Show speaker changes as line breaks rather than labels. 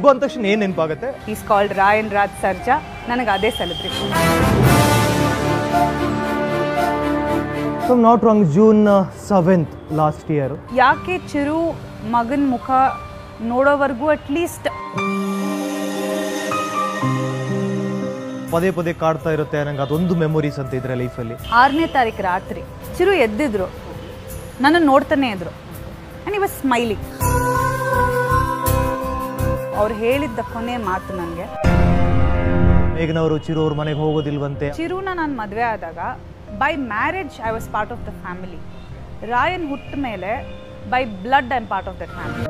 ಹುಬ್ಬ ಅಂದ ತಕ್ಷಣ ಏನು ನೆನಪಾಗುತ್ತೆ
ಈಸ್ ಕಾಲ್ಡ್ ರಾಯನ್ ರಾಜ್ ಸರ್ಜಾ ನನಗೆ ಅದೇ celebration
so not wrong June seventh last year
ಯಾಕೆ ಚಿರು ಮಗನ ಮುಖ ನೋಡೋವರೆಗೂ ಅಟ್ಲೀಸ್ಟ್
ಪದೇ ಪದೇ ಕಾಡ್ತಾ ಇರುತ್ತೆ ನಂಗೆ ಅದೊಂದು ಮೆಮೊರೀಸ್ ಅಂತ ಇದ್ರೆ ಲೈಫಲ್ಲಿ
ಆರನೇ ತಾರೀಕು ರಾತ್ರಿ ಚಿರು ಎದ್ದಿದ್ರು ನನ್ನ ನೋಡ್ತಾನೆ ಇದ್ರು ಆ್ಯಂಡ್ ಇವಾಗ ಸ್ಮೈಲಿಂಗ್ ಅವ್ರು ಹೇಳಿದ್ದ ಕೊನೆ ಮಾತು ನನಗೆ
ಮೇಘನವರು ಚಿರು ಅವ್ರ ಮನೆಗೆ ಹೋಗೋದಿಲ್ವಂತೆ
ಚಿರುನ ನಾನು ಮದುವೆ ಆದಾಗ by marriage I was part of the family Rayan ಹುಟ್ಟ ಮೇಲೆ by blood I am part of that family